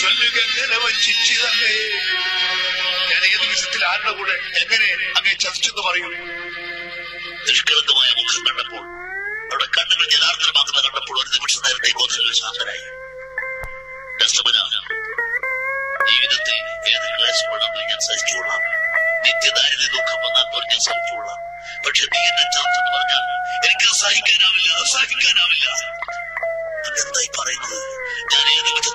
ചൊല്ലുക എങ്ങനെ വഞ്ചിച്ചു തന്നെ ഞാൻ ഏത് വിധത്തിൽ ആരുടെ കൂടെ എങ്ങനെ അങ്ങേ ചതിച്ചെന്ന് പറയും നിഷ്കളങ്കമായ മുഖം കണ്ടപ്പോൾ അവിടെ കണ്ണുകൾ ജലാർദ്രമാക്കുന്ന കണ്ടപ്പോൾ ഒരു നിമിഷ നേരത്തെ ബോധങ്ങൾ ശാന്തനായി ഡസ്റ്റമന ജീവിതത്തിൽ ഏത് ക്ലാസ് കൊള്ളാമെന്ന് ഞാൻ സഹിച്ചുകൊള്ളാം നിത്യദാരിദ്ര്യ ദുഃഖം വന്നാൽ പോലും ഞാൻ സഹിച്ചുകൊള്ളാം പക്ഷെ നീ എന്നെ ചർത്തെന്ന് പറഞ്ഞാൽ എനിക്ക് സഹിക്കാനാവില്ല സഹിക്കാനാവില്ല അങ്ങ് എന്തായി പറയുന്നത് ഞാൻ ഏത് വിധത്തിൽ